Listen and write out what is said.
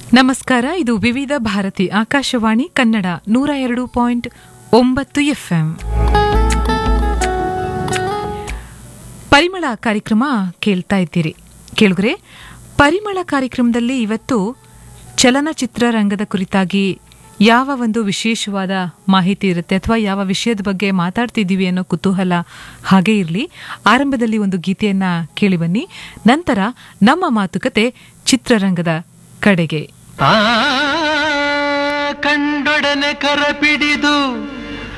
ನಮಸ್ಕಾರ ಇದು ವಿವಿಧ ಭಾರತಿ ಆಕಾಶವಾಣಿ ಕನ್ನಡ ನೂರ ಎರಡು ಪಾಯಿಂಟ್ ಒಂಬತ್ತು ಎಫ್ಎಂ ಪರಿಮಳ ಕಾರ್ಯಕ್ರಮ ಕೇಳ್ತಾ ಇದ್ದೀರಿ ಕೇಳುಗ್ರೆ ಪರಿಮಳ ಕಾರ್ಯಕ್ರಮದಲ್ಲಿ ಇವತ್ತು ಚಲನಚಿತ್ರ ರಂಗದ ಕುರಿತಾಗಿ ಯಾವ ಒಂದು ವಿಶೇಷವಾದ ಮಾಹಿತಿ ಇರುತ್ತೆ ಅಥವಾ ಯಾವ ವಿಷಯದ ಬಗ್ಗೆ ಮಾತಾಡ್ತಿದ್ದೀವಿ ಅನ್ನೋ ಕುತೂಹಲ ಹಾಗೇ ಇರಲಿ ಆರಂಭದಲ್ಲಿ ಒಂದು ಗೀತೆಯನ್ನ ಕೇಳಿ ಬನ್ನಿ ನಂತರ ನಮ್ಮ ಮಾತುಕತೆ ಚಿತ್ರರಂಗದ ಕಡೆಗೆ ಆ ಕಂಡೊಡನೆ ಕರ ಪಿಡಿದು